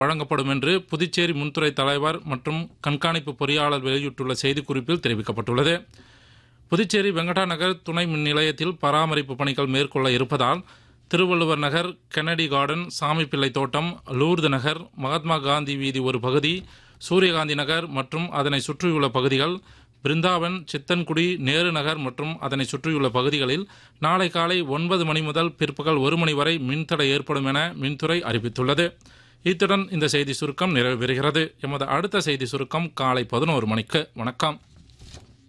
வழங்கப்படும் என்று புதுச்சேரி முன்துறை தலைவர் மற்றும் கண்காணிப்பு பொறியாளர் வெளியிட்டுள்ள செய்திக்குறிப்பில் தெரிவிக்கப்பட்டுள்ளது புதுச்சேரி வெங்கடா நகர் துணை மின் நிலையத்தில் பராமரிப்பு பணிகள் மேற்கொள்ள இருப்பதால் திருவள்ளுவர் நகர் கென்னடி கார்டன் சாமிப்பிள்ளை தோட்டம் லூர்து நகர் மகாத்மா காந்தி வீதி ஒரு பகுதி சூரியகாந்தி நகர் மற்றும் அதனை சுற்றியுள்ள பகுதிகள் பிருந்தாவன் சித்தன்குடி நேரு நகர் மற்றும் அதனை சுற்றியுள்ள பகுதிகளில் நாளை காலை ஒன்பது மணி முதல் பிற்பகல் ஒரு மணி வரை மின்தடை ஏற்படும் என மின்துறை அறிவித்துள்ளது இத்துடன் இந்த செய்தி சுருக்கம் நிறைவு பெறுகிறது எமது அடுத்த செய்தி சுருக்கம் காலை பதினோரு மணிக்கு வணக்கம்